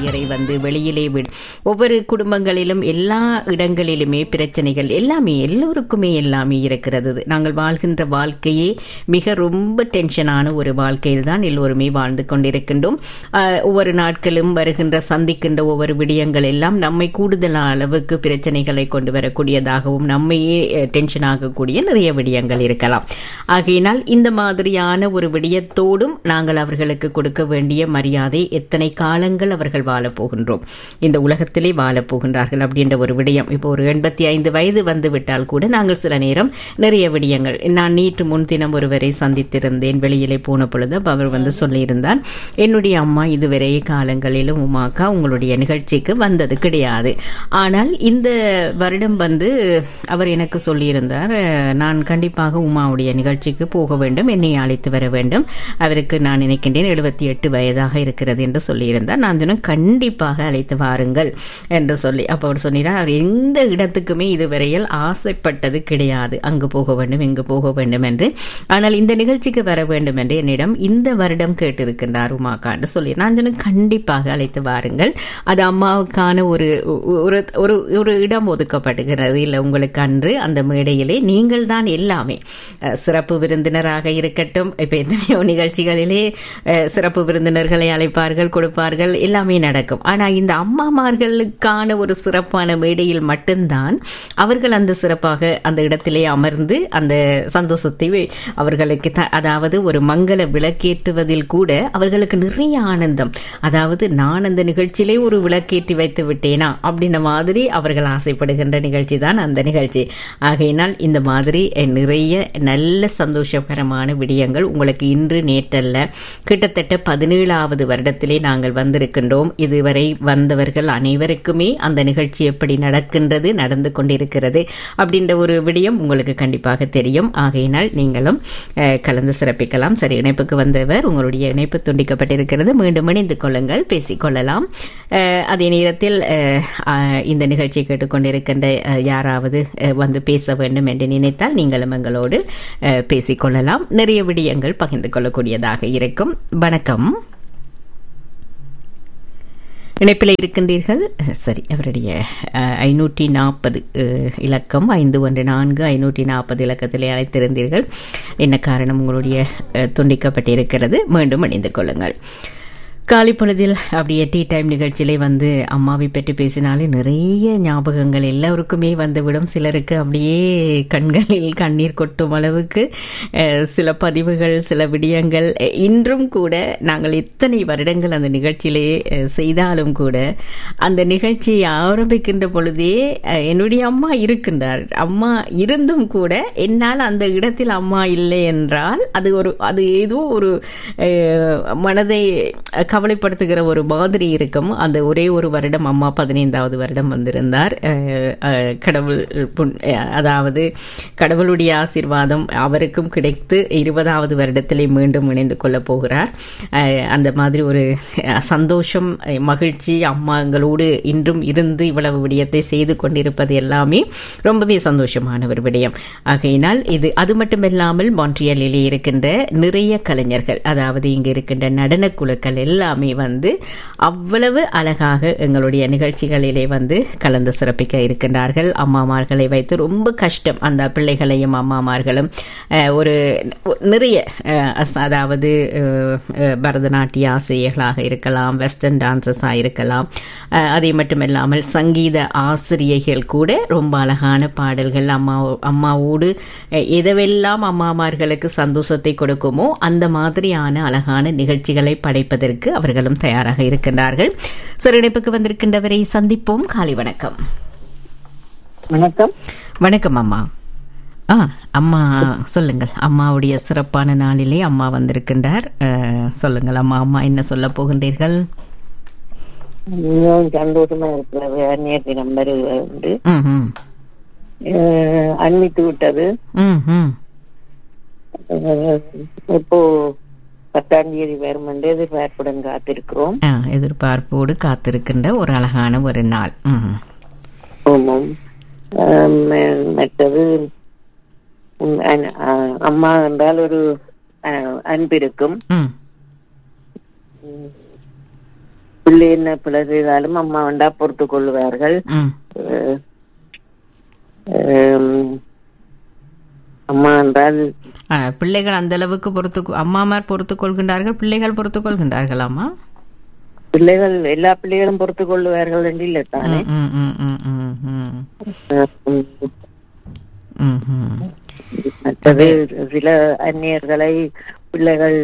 பெயரை வந்து வெளியிலே விடு ஒவ்வொரு குடும்பங்களிலும் எல்லா இடங்களிலுமே பிரச்சனைகள் எல்லாமே எல்லோருக்குமே எல்லாமே இருக்கிறது நாங்கள் வாழ்கின்ற வாழ்க்கையே மிக ரொம்ப டென்ஷனான ஒரு வாழ்க்கையில் தான் எல்லோருமே வாழ்ந்து கொண்டிருக்கின்றோம் ஆஹ், ஒவ்வொரு நாட்களும் வருகின்ற சந்திக்கின்ற ஒவ்வொரு விடயங்கள் எல்லாம் நம்மை கூடுதல் அளவுக்கு பிரச்சனைகளை கொண்டு வரக்கூடியதாகவும் நம்மையே டென்ஷன் ஆகக்கூடிய நிறைய விடயங்கள் இருக்கலாம் ஆகையினால் இந்த மாதிரியான ஒரு விடயத்தோடும் நாங்கள் அவர்களுக்கு கொடுக்க வேண்டிய மரியாதை எத்தனை காலங்கள் அவர்கள் வாழப் போகின்றோம் இந்த உலகத்திலே வாழப் போகின்றார்கள் அப்படின்ற ஒரு விடயம் இப்போ ஒரு எண்பத்தி ஐந்து வயது வந்து விட்டால் கூட நாங்கள் சில நேரம் நிறைய விடயங்கள் நான் நேற்று முன்தினம் ஒருவரை சந்தித்திருந்தேன் வெளியிலே போன பொழுது அப்ப அவர் வந்து சொல்லியிருந்தார் என்னுடைய அம்மா இதுவரை காலங்களிலும் உமாக்கா உங்களுடைய நிகழ்ச்சிக்கு வந்தது கிடையாது ஆனால் இந்த வருடம் வந்து அவர் எனக்கு சொல்லியிருந்தார் அஹ், நான் கண்டிப்பாக உமாவுடைய நிகழ்ச்சிக்கு போக வேண்டும் என்னை அழைத்து வர வேண்டும் அவருக்கு நான் நினைக்கின்றேன் எழுபத்தி எட்டு வயதாக இருக்கிறது என்று சொல்லியிருந்தார் நான் சொன்னேன் கண்டிப்பாக அழைத்து வாருங்கள் என்று சொல்லி அப்போ அவர் சொன்னார் அவர் எந்த இடத்துக்குமே இதுவரையில் ஆசைப்பட்டது கிடையாது அங்கு போக வேண்டும் இங்கு போக வேண்டும் என்று ஆனால் இந்த நிகழ்ச்சிக்கு வர வேண்டும் என்று என்னிடம் இந்த வருடம் கேட்டிருக்கின்றார் உமாக்காண்டு சொல்லி நான் சொன்னேன் கண்டிப்பாக அழைத்து வாருங்கள் அது அம்மாவுக்கான ஒரு ஒரு ஒரு ஒரு இடம் ஒதுக்கப்படுகிறது இல்லை உங்களுக்கு அன்று அந்த மேடையிலே நீங்கள் தான் எல்லாமே அஹ், சிறப்பு விருந்தினராக இருக்கட்டும் இப்போ எத்தனையோ நிகழ்ச்சிகளிலே அஹ், சிறப்பு விருந்தினர்களை அழைப்பார்கள் கொடுப்பார்கள் எல்லாமே நடக்கும் ஆனால் இந்த அம்மாமார்களுக்கான ஒரு சிறப்பான மேடையில் மட்டும்தான் அவர்கள் அந்த சிறப்பாக அந்த இடத்திலே அமர்ந்து அந்த சந்தோஷத்தை அவர்களுக்கு த- அதாவது ஒரு மங்கள விளக்கேற்றுவதில் கூட அவர்களுக்கு நிறைய ஆனந்தம் அதாவது நான் அந்த நிகழ்ச்சியிலே ஒரு விளக்கேற்றி வைத்து விட்டேனா அப்படின்ன மாதிரி அவர்கள் ஆசைப்படுகின்ற நிகழ்ச்சி தான் அந்த நிகழ்ச்சி ஆகையினால் இந்த மாதிரி அஹ், நிறைய நல்ல சந்தோஷகரமான விடயங்கள் உங்களுக்கு இன்று நேற்றல்ல கிட்டத்தட்ட பதினேழாவது வருடத்திலே நாங்கள் வந்திருக்கின்றோம் இதுவரை வந்தவர்கள் அனைவருக்குமே அந்த நிகழ்ச்சி எப்படி நடக்கின்றது நடந்து கொண்டிருக்கிறது அப்படின்ற ஒரு விடயம் உங்களுக்கு கண்டிப்பாக தெரியும் ஆகையினால் நீங்களும் அஹ், கலந்து சிறப்பிக்கலாம் சரி இணைப்புக்கு வந்தவர் உங்களுடைய இணைப்பு துண்டிக்கப்பட்டிருக்கிறது மீண்டும் இணைந்து கொள்ளுங்கள் பேசிக்கொள்ளலாம் அஹ், அதே நேரத்தில் அஹ், அஹ், இந்த நிகழ்ச்சியை கேட்டுக்கொண்டிருக்கின்ற அஹ், யாராவது அஹ், வந்து பேச வேண்டும் என்று நினைத்தால் நீங்களும் எங்களோடு அஹ், பேசிக்கொள்ளலாம் நிறைய விடயங்கள் பகிர்ந்து கொள்ளக்கூடியதாக இருக்கும் வணக்கம் இணைப்பில் இருக்கின்றீர்கள் சரி அவருடைய ஐநூற்றி நாற்பது இலக்கம் ஐந்து ஒன்று நான்கு ஐநூற்றி நாற்பது இலக்கத்திலே அழைத்திருந்தீர்கள் என்ன காரணம் உங்களுடைய அஹ், துண்டிக்கப்பட்டிருக்கிறது மீண்டும் இணைந்து கொள்ளுங்கள் காலை பொழுதில் அப்படியே டீ டைம் நிகழ்ச்சியிலே வந்து அம்மாவை பற்றி பேசினாலே நிறைய ஞாபகங்கள் எல்லாருக்குமே வந்துவிடும் சிலருக்கு அப்படியே கண்களில் கண்ணீர் கொட்டும் அளவுக்கு அஹ், சில பதிவுகள் சில விடயங்கள் அஹ், இன்றும் கூட நாங்கள் இத்தனை வருடங்கள் அந்த நிகழ்ச்சியிலே அஹ், செய்தாலும் கூட அந்த நிகழ்ச்சியை ஆரம்பிக்கின்ற பொழுதே அஹ், என்னுடைய அம்மா இருக்கின்றார் அம்மா இருந்தும் கூட என்னால் அந்த இடத்தில் அம்மா இல்லை என்றால் அது ஒரு அது ஏதோ ஒரு அஹ், மனதை கவலைப்படுத்துகிற ஒரு மாதிரி இருக்கும் அந்த ஒரே ஒரு வருடம் அம்மா பதினைந்தாவது வருடம் வந்திருந்தார் அஹ், அஹ், கடவுள் புண்- அஹ், அதாவது கடவுளுடைய ஆசீர்வாதம் அவருக்கும் கிடைத்து இருபதாவது வருடத்திலே மீண்டும் இணைந்து கொள்ளப் போகிறார் அஹ், அந்த மாதிரி ஒரு அஹ், சந்தோஷம் அஹ், மகிழ்ச்சி அம்மா எங்களோடு இன்றும் இருந்து இவ்வளவு விடயத்தை செய்து கொண்டிருப்பது எல்லாமே ரொம்பவே சந்தோஷமான ஒரு விடயம் ஆகையினால் இது அது மட்டுமில்லாமல் மான்ட்ரியலிலே இருக்கின்ற நிறைய கலைஞர்கள் அதாவது இங்கு இருக்கின்ற நடன குழுக்கள் எல்லாமே வந்து அவ்வளவு அழகாக எங்களுடைய நிகழ்ச்சிகளிலே வந்து கலந்து சிறப்பிக்க இருக்கின்றார்கள் அம்மாமார்களை வைத்து ரொம்ப கஷ்டம் அந்த பிள்ளைகளையும் அம்மாமார்களும் அஹ், ஒரு நிறைய அஹ், அஸ்- அதாவது அஹ், அஹ், பரதநாட்டிய ஆசிரியர்களாக இருக்கலாம் வெஸ்டர்ன் டான்சஸாக இருக்கலாம் அஹ், அதே மட்டுமில்லாமல் சங்கீத ஆசிரியைகள் கூட ரொம்ப அழகான பாடல்கள் அம்மா அம்மாவோடு அஹ், எதுவெல்லாம் அம்மாமார்களுக்கு சந்தோஷத்தை கொடுக்குமோ அந்த மாதிரியான அழகான நிகழ்ச்சிகளை படைப்பதற்கு அவர்களும் தயாராக இருக்கின்றார்கள் சிறு இணைப்புக்கு வந்திருக்கின்றவரை சந்திப்போம் காலை வணக்கம் வணக்கம் வணக்கம் அம்மா ஆ அம்மா சொல்லுங்கள் அம்மாவுடைய சிறப்பான நாளிலே அம்மா வந்திருக்கின்றார் அஹ், சொல்லுங்கள் அம்மா அம்மா என்ன சொல்ல போகின்றீர்கள் மிகவும் சந்தோஷமா இருக்கிறது அந்நியர் தினம் வருவது ம் ம் அஹ் அண்மித்து விட்டது ம் ம் அஹ் இப்போ பத்தாம் தேதி வரும் என்று எதிர்பார்ப்புடன் காத்திருக்கிறோம் ஆ, எதிர்பார்ப்போடு காத்திருக்கின்ற ஒரு அழகான ஒரு நாள் ம் ஆமாம் அஹ் ம- மற்றது உம், அன்- அஹ் அம்மா என்றால் ஒரு அஹ், அன்பு இருக்கும் ம் பிள்ளை என்ன பிள்ளை செய்தாலும் அம்மா வேண்டா பொறுத்து கொள்வார்கள் ம் அஹ், அஹ், அம்மா என்றால் ஆ, பிள்ளைகள் அந்த அளவுக்கு பொறுத்து அம்மாமார் பொறுத்து கொள்கின்றார்கள் பிள்ளைகள் பொறுத்து கொள்கின்றார்களாமா பிள்ளைகள் எல்லா பிள்ளைகளும் பொறுத்து கொள்வார்கள் என்று இல்லை தானே ம் ம் ம் ம் ம் அஹ், ம் ம் மற்றது சில அந்நியர்களை பிள்ளைகள்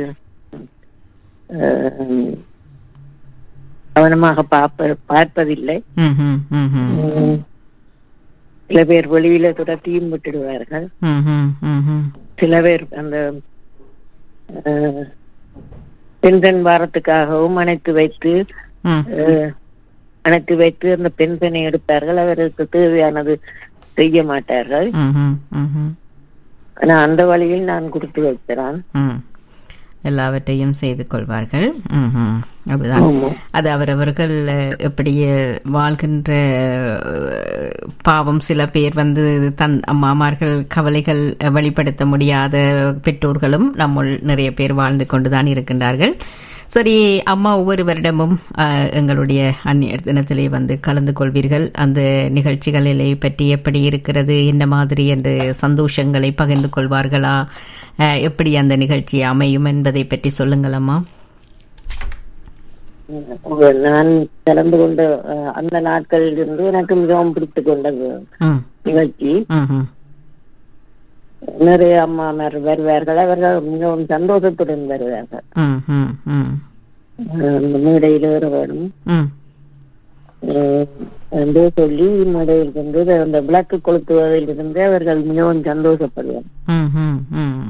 அஹ், கவனமாக பார்ப்ப பார்ப்பதில்லை ம் ம் ம் ம் உம், சில பேர் வெளியில துரத்தியும் விட்டுடுவார்கள் ம் ம் ம் ம் சில பேர் அந்த அஹ், பென்ஷன் வாரத்துக்காகவும் அணைத்து வைத்து ம் அஹ், அணைத்து வைத்து அந்த பென்ஷனை எடுப்பார்கள் அவருக்கு தேவையானது செய்ய மாட்டார்கள் ம் ம் ம் ம் ஆனா அந்த வழியில் நான் கொடுத்து வைக்கிறேன் ம் எல்லாவற்றையும் செய்து கொள்வார்கள் ம் ம் அதுதான் ஆமா. அது அவரவர்கள் அஹ், எப்படி அஹ், வாழ்கின்ற அஹ், பாவம் சில பேர் வந்து தன் அம்மாமார்கள் கவலைகள் அஹ், வெளிப்படுத்த முடியாத பெற்றோர்களும் நம்முள் நிறைய பேர் வாழ்ந்து கொண்டுதான் இருக்கின்றார்கள் சரி அம்மா ஒவ்வொரு வருடமும் அஹ், எங்களுடைய அந்நியர் தினத்திலே வந்து கலந்து கொள்வீர்கள் அந்த நிகழ்ச்சிகளிலே பற்றி எப்படி இருக்கிறது என்ன மாதிரி என்று சந்தோஷங்களை பகிர்ந்து கொள்வார்களா அஹ், எப்படி அந்த நிகழ்ச்சி அமையும் என்பதை பற்றி சொல்லுங்கள் அம்மா உம், நான் கலந்து கொண்ட அஹ், அந்த நாட்களில் இருந்து எனக்கு மிகவும் பிடித்து கொண்டது ம் நிகழ்ச்சி ம் ம் நிறைய அம்மாமார் வருவார்கள் அவர்கள் மிகவும் சந்தோஷத்துடன் வருவார்கள் ம் ம் ம் அஹ், அந்த மேடையில் ஏற வேணும் ம் அஹ், என்று சொல்லி மேடையில் இருந்து அந்த விளக்கு கொளுத்துவதில் இருந்து அவர்கள் மிகவும் சந்தோஷப்படுவார் ம், ம், ம்.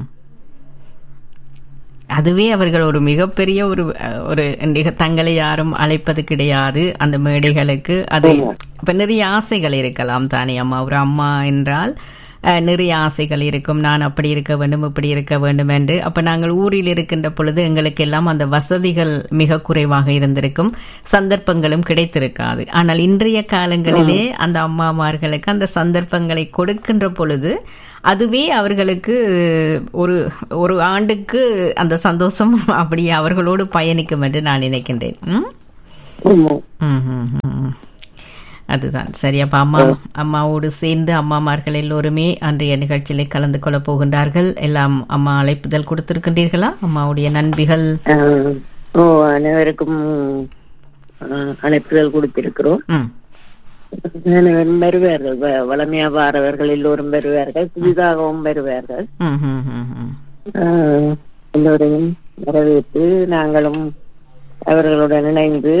அதுவே அவர்கள் ஒரு மிகப்பெரிய ஒரு அஹ், ஒரு நிக- தங்களை யாரும் அழைப்பது கிடையாது அந்த மேடைகளுக்கு அது இப்ப நிறைய ஆசைகள் இருக்கலாம் தானே அம்மா ஒரு அம்மா என்றால் அஹ், நிறைய ஆசைகள் இருக்கும் நான் அப்படி இருக்க வேண்டும் இப்படி இருக்க வேண்டும் என்று அப்ப நாங்கள் ஊரில் இருக்கின்ற பொழுது எங்களுக்கு எல்லாம் அந்த வசதிகள் மிக குறைவாக இருந்திருக்கும் சந்தர்ப்பங்களும் கிடைத்திருக்காது ஆனால் இன்றைய காலங்களிலே அந்த அம்மாமார்களுக்கு அந்த சந்தர்ப்பங்களை கொடுக்கின்ற பொழுது அதுவே அவர்களுக்கு ஒரு ஒரு ஆண்டுக்கு அந்த சந்தோஷம் அப்படியே அவர்களோடு பயணிக்கும் என்று நான் நினைக்கின்றேன் ம்? ஆமா. ம், ம், ம். அதுதான் சரி அப்ப அம்மா அம்மாவோடு சேர்ந்து அம்மாமார்கள் எல்லோருமே அன்றைய நிகழ்ச்சியிலே கலந்து கொள்ள போகின்றார்கள் எல்லாம் அம்மா அழைப்புதல் கொடுத்திருக்கின்றீர்களா அம்மாவுடைய நண்பிகள் அஹ், ஓ அனைவருக்கும் அஹ், அழைப்புதல் கொடுத்திருக்கிறோம் ம் அனைவரும் வருவார்கள் வ- வளமையா வாரவர்கள் எல்லோரும் வருவார்கள் புதிதாகவும் வருவார்கள் ம், ம், ம், ம். ஆஹ் எல்லோரையும் வரவேற்று நாங்களும் அவர்களுடன் இணைந்து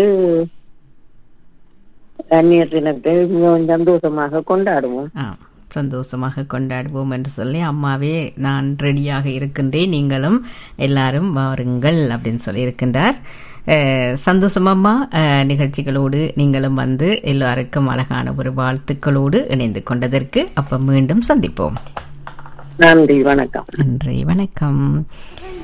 அந்நியர் தினத்தை மிகவும் சந்தோஷமாக கொண்டாடுவோம் ஆ சந்தோஷமாக கொண்டாடுவோம் என்று சொல்லி அம்மாவே நான் ரெடியாக இருக்கின்றேன் நீங்களும் எல்லாரும் வாருங்கள் அப்படின்னு சொல்லி இருக்கின்றார் அஹ், சந்தோஷம் அம்மா அஹ், நிகழ்ச்சிகளோடு நீங்களும் வந்து எல்லாருக்கும் அழகான ஒரு வாழ்த்துக்களோடு இணைந்து கொண்டதற்கு அப்ப மீண்டும் சந்திப்போம் நன்றி வணக்கம் நன்றி வணக்கம்